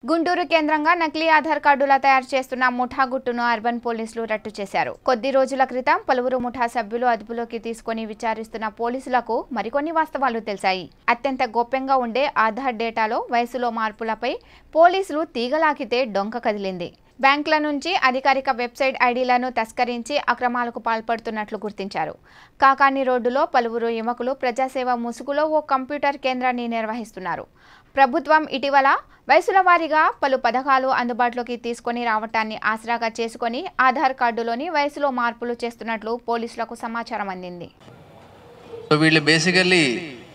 గుంటూరు కేంద్రంగా నకిలీ ఆధార్ కార్డుల తయారు చేస్తున్న ముఠా గుట్టును అర్బన్ పోలీసులు రట్టు చేశారు కొద్ది రోజుల క్రితం పలువురు ముఠా సభ్యులు అదుపులోకి తీసుకొని విచారిస్తున్న పోలీసులకు మరికొన్ని వాస్తవాలు తెలిసాయి అత్యంత గోప్యంగా ఉండే ఆధార్ డేటాలో వయసులో మార్పులపై పోలీసులు తీగలాకితే డొంక కదిలింది బ్యాంకుల నుంచి అధికారిక వెబ్సైట్ ఐడీలను తస్కరించి అక్రమాలకు పాల్పడుతున్నట్లు గుర్తించారు కాకాని రోడ్డులో పలువురు యువకులు ప్రజాసేవ ముసుగులో ఓ కంప్యూటర్ కేంద్రాన్ని నిర్వహిస్తున్నారు ప్రభుత్వం ఇటీవల వయసుల వారీగా పలు పథకాలు అందుబాటులోకి తీసుకొని రావటాన్ని ఆసరాగా చేసుకొని ఆధార్ కార్డులోని వయసులో మార్పులు చేస్తున్నట్లు పోలీసులకు సమాచారం అందింది సో వీళ్ళు బేసికల్లీ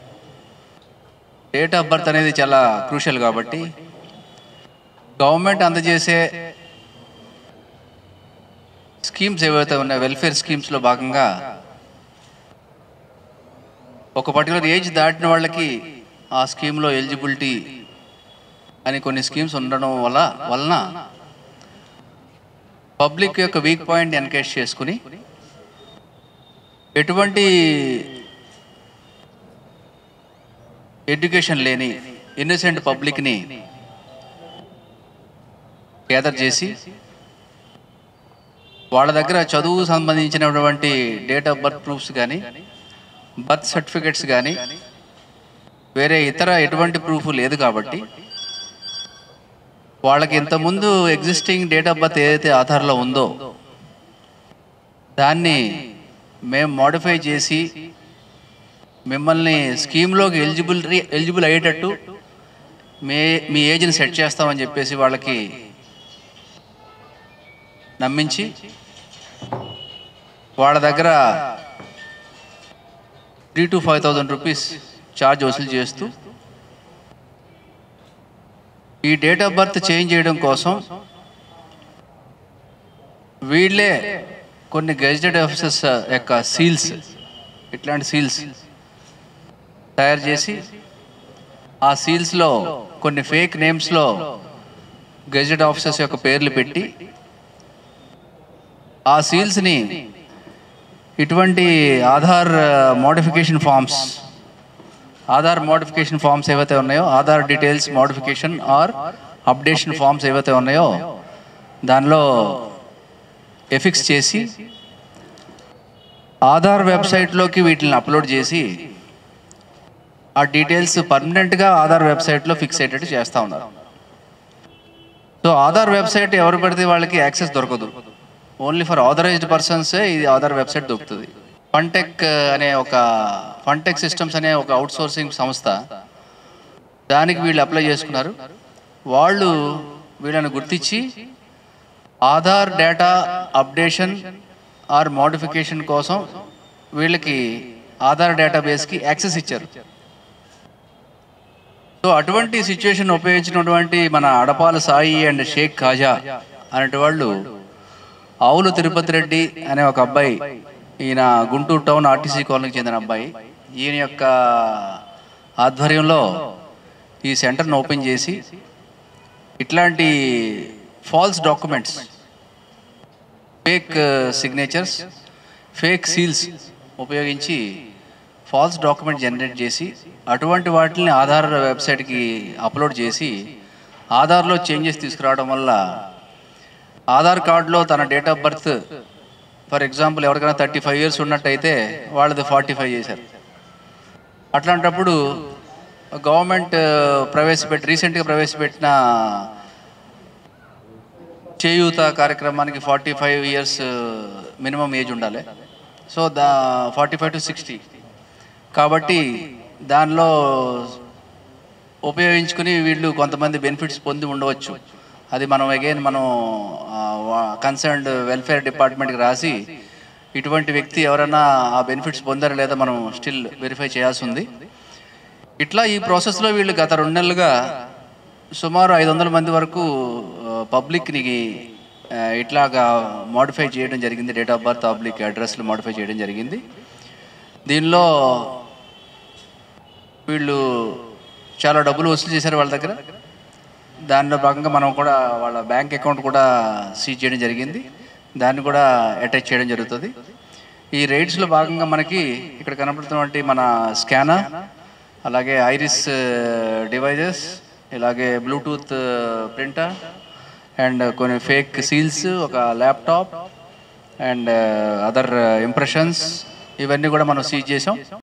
డేట్ ఆఫ్ బర్త్ అనేది చాలా క్రూషియల్ కాబట్టి గవర్నమెంట్ అందజేసే స్కీమ్స్ ఏవైతే ఉన్నాయో వెల్ఫేర్ స్కీమ్స్లో భాగంగా ఒక పర్టికులర్ ఏజ్ దాటిన వాళ్ళకి ఆ స్కీమ్లో ఎలిజిబిలిటీ అని కొన్ని స్కీమ్స్ ఉండడం వల్ల వలన పబ్లిక్ యొక్క వీక్ పాయింట్ ఎన్కేజ్ చేసుకుని ఎటువంటి ఎడ్యుకేషన్ లేని ఇన్నోసెంట్ పబ్లిక్ని గ్యాదర్ చేసి వాళ్ళ దగ్గర చదువు సంబంధించినటువంటి డేట్ ఆఫ్ బర్త్ ప్రూఫ్స్ కానీ బర్త్ సర్టిఫికెట్స్ కానీ వేరే ఇతర ఎటువంటి ప్రూఫ్ లేదు కాబట్టి వాళ్ళకి ఇంతకుముందు ఎగ్జిస్టింగ్ డేట్ ఆఫ్ బర్త్ ఏదైతే ఆధార్లో ఉందో దాన్ని మేము మోడిఫై చేసి మిమ్మల్ని స్కీమ్లోకి ఎలిజిబుల్ ఎలిజిబుల్ అయ్యేటట్టు మే మీ ఏజ్ని సెట్ చేస్తామని చెప్పేసి వాళ్ళకి నమ్మించి వాళ్ళ దగ్గర three to five thousand rupees charge వసూలు చేస్తూ ఈ డేట్ ఆఫ్ బర్త్ చేంజ్ చేయడం కోసం వీళ్ళే కొన్ని గెజిటెడ్ ఆఫీసర్స్ యొక్క సీల్స్ ఇట్లాంటి సీల్స్ తయారు చేసి ఆ సీల్స్లో కొన్ని ఫేక్ నేమ్స్లో గెజిటెడ్ ఆఫీసర్స్ యొక్క పేర్లు పెట్టి ఆ సీల్స్ని ఇటువంటి Aadhaar modification forms Aadhaar modification forms ఏవైతే ఉన్నాయో Aadhaar details modification or updation forms ఏవైతే ఉన్నాయో దానిలో ఎఫిక్స్ చేసి ఆధార్ వెబ్సైట్లోకి వీటిని అప్లోడ్ చేసి ఆ డీటెయిల్స్ పర్మనెంట్గా ఆధార్ వెబ్సైట్లో ఫిక్స్ అయ్యేటట్టు చేస్తూ ఉన్నారు సో ఆధార్ వెబ్సైట్ ఎవరు పడితే వాళ్ళకి యాక్సెస్ దొరకదు ఓన్లీ ఫర్ ఆథరైజ్డ్ పర్సన్సే ఇది ఆధార్ వెబ్సైట్ దొరుకుతుంది ఫంటెక్ అనే ఒక ఫంటెక్ సిస్టమ్స్ అనే ఒక అవుట్ సోర్సింగ్ సంస్థ దానికి వీళ్ళు అప్లై చేసుకున్నారు వాళ్ళు వీళ్ళని గుర్తించి Aadhaar data updation or modification కోసం వీళ్ళకి ఆధార్ డేటాబేస్కి యాక్సెస్ ఇచ్చారు సో అటువంటి సిచ్యువేషన్ ఉపయోగించినటువంటి మన అడపాల సాయి అండ్ షేక్ ఖాజా అనేటి వాళ్ళు ఆవులు తిరుపతి రెడ్డి అనే ఒక అబ్బాయి ఈయన గుంటూరు టౌన్ ఆర్టీసీ కాలనీకి చెందిన అబ్బాయి ఈయన యొక్క ఆధ్వర్యంలో ఈ సెంటర్ను ఓపెన్ చేసి ఇట్లాంటి false documents fake signatures fake seals ఉపయోగించి ఫాల్స్ డాక్యుమెంట్ జనరేట్ చేసి అటువంటి వాటిని ఆధార్ వెబ్సైట్కి అప్లోడ్ చేసి ఆధార్లో చేంజెస్ తీసుకురావడం వల్ల ఆధార్ కార్డులో తన date of birth for example ఎవరికైనా థర్టీ ఫైవ్ ఇయర్స్ ఉన్నట్టయితే వాళ్ళది ఫార్టీ ఫైవ్ చేశారు అట్లాంటప్పుడు గవర్నమెంట్ ప్రవేశపెట్టి రీసెంట్గా ప్రవేశపెట్టిన చేయూత కార్యక్రమానికి forty five years minimum age ఉండాలి so the forty five to sixty కాబట్టి దానిలో ఉపయోగించుకుని వీళ్ళు కొంతమంది బెనిఫిట్స్ పొంది ఉండవచ్చు అది మనం అగైన్ మనం కన్సర్న్డ్ వెల్ఫేర్ డిపార్ట్మెంట్కి రాసి ఇటువంటి వ్యక్తి ఎవరైనా ఆ బెనిఫిట్స్ పొందారా లేదా మనం స్టిల్ వెరిఫై చేయాల్సి ఉంది ఇట్లా ఈ ప్రాసెస్లో వీళ్ళు గత రెండు నెలలుగా సుమారు ఐదు వందల మంది వరకు పబ్లిక్ని ఇట్లాగా మోడిఫై చేయడం జరిగింది డేట్ ఆఫ్ బర్త్ పబ్లిక్ అడ్రస్లు మోడిఫై చేయడం జరిగింది దీనిలో వీళ్ళు చాలా డబ్బులు వసూలు చేశారు వాళ్ళ దగ్గర దానిలో భాగంగా మనం కూడా వాళ్ళ బ్యాంక్ అకౌంట్ కూడా సీజ్ చేయడం జరిగింది దాన్ని కూడా అటాచ్ చేయడం జరుగుతుంది ఈ రైడ్స్లో భాగంగా మనకి ఇక్కడ కనపడుతున్నటువంటి మన స్కానర్ అలాగే ఐరిస్ డివైజెస్ ఇలాగే బ్లూటూత్ ప్రింటర్ అండ్ కొన్ని ఫేక్ సీల్స్ ఒక ల్యాప్టాప్ అండ్ అదర్ ఇంప్రెషన్స్ ఇవన్నీ కూడా మనం సీజ్ చేసాం